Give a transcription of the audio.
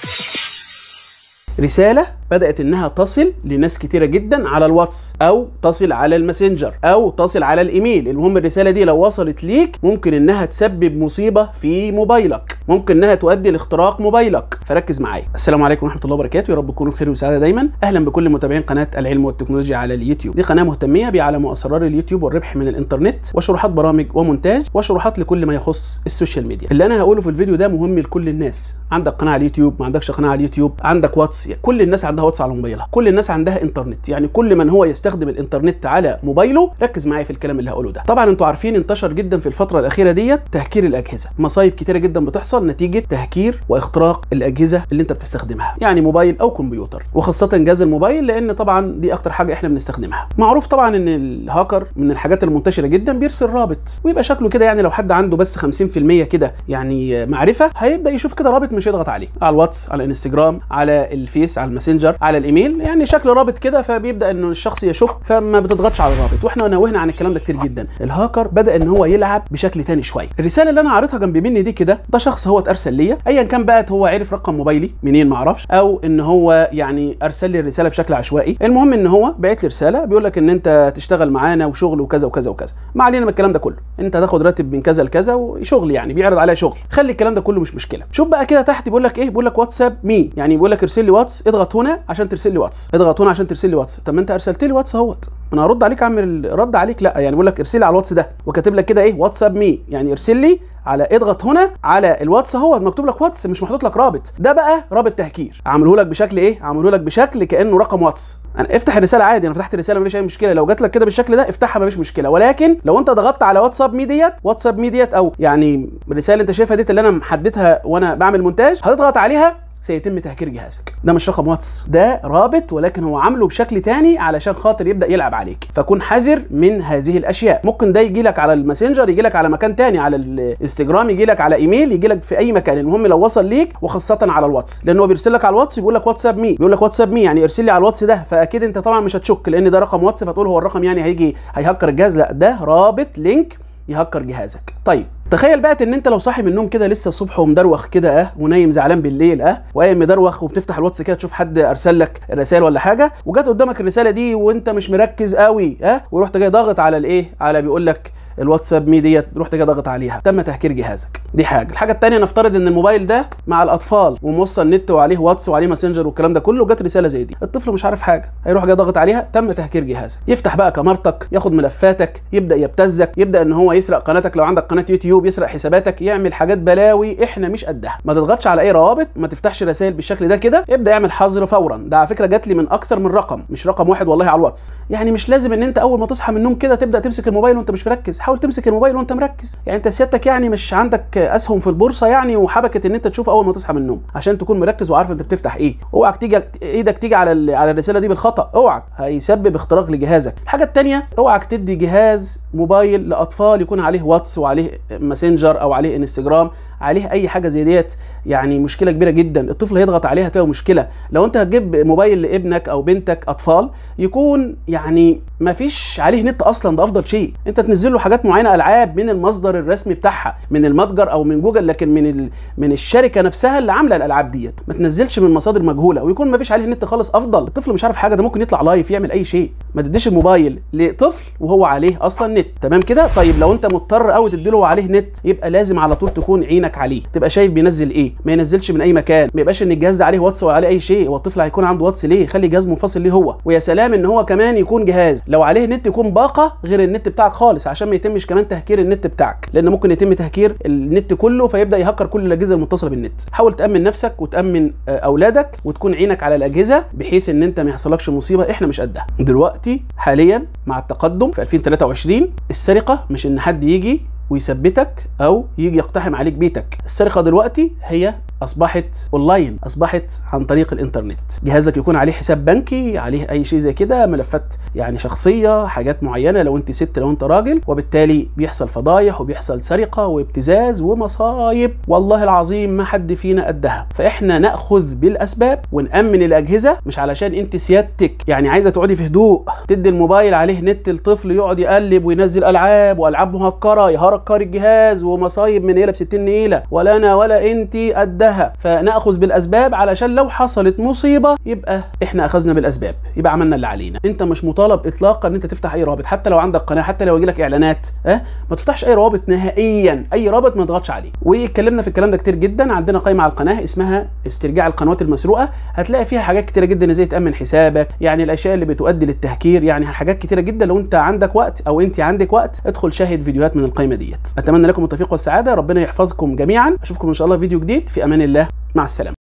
رسالة بدأت إنها تصل لناس كتيرة جدا على الواتس أو تصل على الماسنجر أو تصل على الإيميل المهم الرسالة دي لو وصلت ليك ممكن إنها تسبب مصيبة في موبايلك ممكن إنها تؤدي لاختراق موبايلك فركز معايا السلام عليكم ورحمة الله وبركاته يا رب تكونوا بخير وسعادة دايما أهلا بكل متابعين قناة العلم والتكنولوجيا على اليوتيوب دي قناة مهتمية بعالم وأسرار اليوتيوب والربح من الإنترنت وشروحات برامج ومونتاج وشروحات لكل ما يخص السوشيال ميديا اللي أنا هقوله في الفيديو ده مهم لكل الناس عندك قناة على اليوتيوب ما عندكش قناة على اليوتيوب عندك واتس كل الناس عندها واتس على موبايلها كل الناس عندها انترنت يعني كل من هو يستخدم الانترنت على موبايله ركز معايا في الكلام اللي هقوله ده طبعا انتوا عارفين انتشر جدا في الفتره الاخيره ديت تهكير الاجهزه مصايب كتيره جدا بتحصل نتيجه تهكير واختراق الاجهزه اللي انت بتستخدمها يعني موبايل او كمبيوتر وخاصه جهاز الموبايل لان طبعا دي اكتر حاجه احنا بنستخدمها معروف طبعا ان الهاكر من الحاجات المنتشره جدا بيرسل رابط ويبقى شكله كده يعني لو حد عنده بس 50% كده يعني معرفه هيبدا يشوف كده رابط مش يضغط عليه على الواتس على الانستجرام على الفيس على الماسنجر على الايميل يعني شكل رابط كده فبيبدا انه الشخص يشك فما بتضغطش على الرابط واحنا نوهنا عن الكلام ده كتير جدا الهاكر بدا ان هو يلعب بشكل تاني شويه الرساله اللي انا عارضها جنب مني دي كده ده شخص هو اترسل ليا ايا كان بقى هو عرف رقم موبايلي منين ما اعرفش او ان هو يعني ارسل لي الرساله بشكل عشوائي المهم ان هو بعت لي رساله بيقول لك ان انت تشتغل معانا وشغل وكذا وكذا وكذا ما علينا من الكلام ده كله انت هتاخد راتب من كذا لكذا وشغل يعني بيعرض عليها شغل خلي الكلام ده كله مش مشكله شوف بقى كده تحت بيقول لك ايه بيقول لك واتساب مي يعني بيقول لك ارسل لي واتس اضغط هنا عشان ترسل لي واتس اضغط هنا عشان ترسل لي واتس طب ما انت ارسلت لي واتس اهوت انا هرد عليك اعمل رد عليك لا يعني بيقول لك ارسل لي على الواتس ده وكاتب لك كده ايه واتساب مي يعني ارسل لي على اضغط هنا على الواتس اهو مكتوب لك واتس مش محطوط لك رابط ده بقى رابط تهكير عملوه لك بشكل ايه عملوه لك بشكل كانه رقم واتس انا افتح الرساله عادي انا فتحت الرساله مفيش اي مشكله لو جات لك كده بالشكل ده افتحها مفيش مشكله ولكن لو انت ضغطت على واتساب مي ديت واتساب مي ديت او يعني الرساله اللي انت شايفها ديت اللي انا محددها وانا بعمل مونتاج هتضغط عليها سيتم تهكير جهازك ده مش رقم واتس ده رابط ولكن هو عامله بشكل تاني علشان خاطر يبدا يلعب عليك فكن حذر من هذه الاشياء ممكن ده يجي لك على الماسنجر يجي لك على مكان تاني على الانستجرام يجي لك على ايميل يجي لك في اي مكان المهم لو وصل ليك وخاصه على الواتس لان هو بيرسل لك على الواتس بيقول لك واتساب مي بيقول لك واتساب مي يعني ارسل لي على الواتس ده فاكيد انت طبعا مش هتشك لان ده رقم واتس فتقول هو الرقم يعني هيجي هيهكر الجهاز لا ده رابط لينك يهكر جهازك طيب تخيل بقى ان انت لو صاحي من النوم كده لسه الصبح ومدروخ كده اه ونايم زعلان بالليل اه وقايم مدروخ وبتفتح الواتس كده تشوف حد ارسل لك رسائل ولا حاجه وجات قدامك الرساله دي وانت مش مركز قوي اه ورحت جاي ضاغط على الايه على بيقول لك الواتساب مي ديت رحت جاي ضاغط عليها تم تهكير جهازك دي حاجه الحاجه الثانيه نفترض ان الموبايل ده مع الاطفال وموصل نت وعليه واتس وعليه ماسنجر والكلام ده كله جت رساله زي دي الطفل مش عارف حاجه هيروح جاي ضاغط عليها تم تهكير جهازك يفتح بقى كاميرتك ياخد ملفاتك يبدا يبتزك يبدا ان هو يسرق قناتك لو عندك قناه يوتيوب يسرق حساباتك يعمل حاجات بلاوي احنا مش قدها ما تضغطش على اي روابط ما تفتحش رسائل بالشكل ده كده ابدا يعمل حظر فورا ده على فكره جات لي من اكتر من رقم مش رقم واحد والله على الواتس يعني مش لازم ان انت اول ما تصحى من النوم كده تبدا تمسك الموبايل وانت مش مركز حاول تمسك الموبايل وانت مركز يعني انت سيادتك يعني مش عندك اسهم في البورصه يعني وحبكه ان انت تشوف اول ما تصحى من النوم عشان تكون مركز وعارف انت بتفتح ايه اوعك تيجي ايدك تيجي على على الرساله دي بالخطا اوعك هيسبب اختراق لجهازك الحاجه الثانيه اوعك تدي جهاز موبايل لاطفال يكون عليه واتس وعليه ماسنجر او عليه انستجرام عليه اي حاجه زي ديت يعني مشكله كبيره جدا الطفل هيضغط عليها هتبقى مشكله لو انت هتجيب موبايل لابنك او بنتك اطفال يكون يعني ما فيش عليه نت اصلا ده افضل شيء انت تنزل له حاجات معينه العاب من المصدر الرسمي بتاعها من المتجر او من جوجل لكن من ال... من الشركه نفسها اللي عامله الالعاب ديت ما تنزلش من مصادر مجهوله ويكون ما فيش عليه نت خالص افضل الطفل مش عارف حاجه ده ممكن يطلع لايف يعمل اي شيء ما تديش الموبايل لطفل وهو عليه اصلا نت تمام كده طيب لو انت مضطر قوي تديله عليه نت يبقى لازم على طول تكون عينك عليه تبقى شايف بينزل ايه ما ينزلش من اي مكان ما يبقاش ان الجهاز ده عليه واتس ولا عليه اي شيء هو الطفل هيكون عنده واتس ليه خلي جهاز منفصل ليه هو ويا سلام ان هو كمان يكون جهاز لو عليه نت يكون باقه غير النت بتاعك خالص عشان ما يتمش كمان تهكير النت بتاعك لان ممكن يتم تهكير النت كله فيبدا يهكر كل الاجهزه المتصله بالنت حاول تامن نفسك وتامن اولادك وتكون عينك على الاجهزه بحيث ان انت ما يحصلكش مصيبه احنا مش قدها دلوقتي حاليا مع التقدم في 2023 السرقه مش ان حد يجي ويثبتك او يجي يقتحم عليك بيتك السرقه دلوقتي هي اصبحت اونلاين اصبحت عن طريق الانترنت جهازك يكون عليه حساب بنكي عليه اي شيء زي كده ملفات يعني شخصيه حاجات معينه لو انت ست لو انت راجل وبالتالي بيحصل فضايح وبيحصل سرقه وابتزاز ومصايب والله العظيم ما حد فينا قدها فاحنا ناخذ بالاسباب ونامن الاجهزه مش علشان انت سيادتك يعني عايزه تقعدي في هدوء تدي الموبايل عليه نت الطفل يقعد يقلب وينزل العاب والعاب مهكره يهكر الجهاز ومصايب من نيله ب 60 نيله ولا انا ولا انت قدها نفسها فناخذ بالاسباب علشان لو حصلت مصيبه يبقى احنا اخذنا بالاسباب يبقى عملنا اللي علينا انت مش مطالب اطلاقا ان انت تفتح اي رابط حتى لو عندك قناه حتى لو يجيلك اعلانات اه ما تفتحش اي رابط نهائيا اي رابط ما تضغطش عليه واتكلمنا في الكلام ده كتير جدا عندنا قائمه على القناه اسمها استرجاع القنوات المسروقه هتلاقي فيها حاجات كتيره جدا ازاي تامن حسابك يعني الاشياء اللي بتؤدي للتهكير يعني حاجات كتيره جدا لو انت عندك وقت او انت عندك وقت ادخل شاهد فيديوهات من القائمه ديت اتمنى لكم التوفيق والسعاده ربنا يحفظكم جميعا اشوفكم ان شاء الله في فيديو جديد في امان الله مع السلامه